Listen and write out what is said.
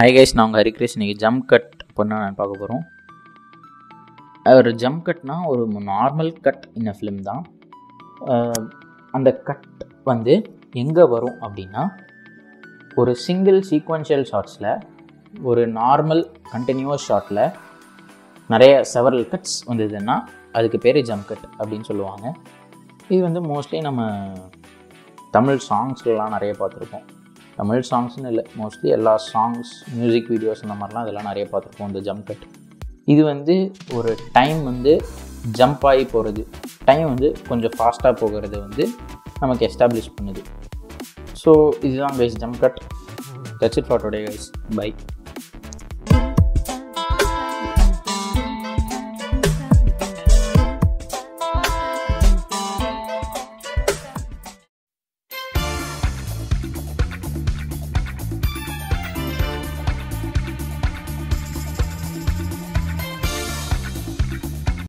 hi guys நான் உங்கள் ஹரிகிரேஷ் இன்றைக்கி ஜம்ப் கட் பண்ண நான் பார்க்க போகிறோம் ஒரு ஜம்ப் கட்னா ஒரு நார்மல் கட் இன்ன ஃபிலிம் தான் அஹ் அந்த கட் வந்து எங்கே வரும் அப்படின்னா ஒரு சிங்கிள் சீக்வன்ஷியல் ஷாட்ஸில் ஒரு நார்மல் கண்டினியூவஸ் ஷாட்டில் நிறைய செவரல் கட்ஸ் வந்ததுன்னா அதுக்கு பேர் ஜம்ப் கட் அப்படின்னு சொல்லுவாங்க இது வந்து மோஸ்ட்லி நம்ம தமிழ் சாங்ஸ்லாம் நிறைய பார்த்துருப்போம் தமிழ் சாங்ஸ்னு இல்லை மோஸ்ட்லி எல்லா சாங்ஸ் மியூசிக் வீடியோஸ் அந்த மாதிரிலாம் இதெல்லாம் நிறைய பார்த்துருப்போம் இந்த ஜம்ப் கட் இது வந்து ஒரு டைம் வந்து ஜம்ப் ஆகி போகிறது டைம் வந்து கொஞ்சம் ஃபாஸ்ட்டாக போகிறது வந்து நமக்கு எஸ்டாப்ளிஷ் பண்ணுது ஸோ இதுதான் guys jump cut that's it for today guys by